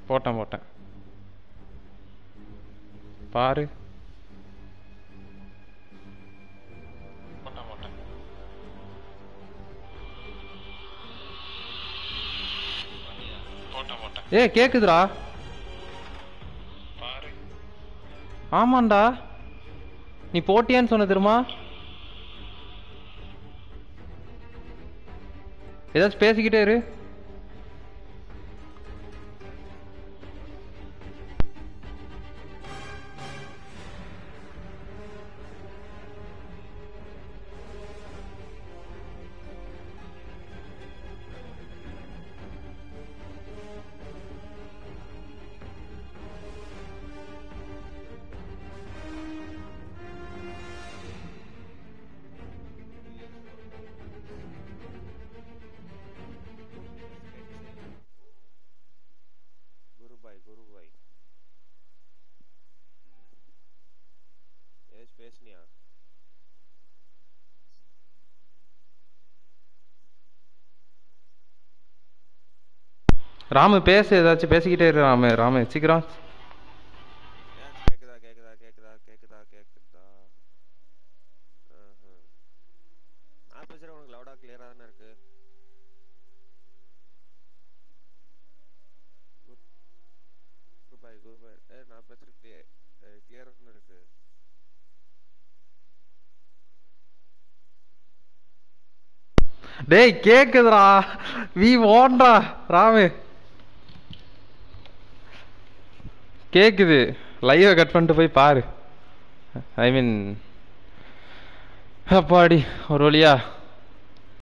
போட்டேன் போட்டேன் பாரு போட்டேன் போட்டேன் போட்டேன் போட்டேன் ஏய் கேக்குதுடா பாரு ஆமாண்டா நீ போட்டியான்னு சொன்ன தெரியுமா ஏதாச்சும் பேசிக்கிட்டே இரு குரு பாய் குரு பாய் ஏதாச்சும் பேசுனியா ராமு பேசு ஏதாச்சும் பேசிக்கிட்டே இரு ராமு ராமு சீக்கிரம் ஏதாச்சும் கேக்குதா கேக்குதா கேக்குதா கேக்குதா கேக்குதா ஆஹா. நான் பேசுற உனக்கு லவுடா கிளியரா தானே இருக்கு குரு குரு பாய் குரு பாய் ஏ நான் பேசுறது கிளியர் கிளியரா தானே இருக்கு டேய் கேக்குதுடா வி ஓன்டா ராமு கேக்குது லைவை கட் பண்ணிட்டு போய் பாரு ஐ மீன் அப்பாடி ஒரு வழியா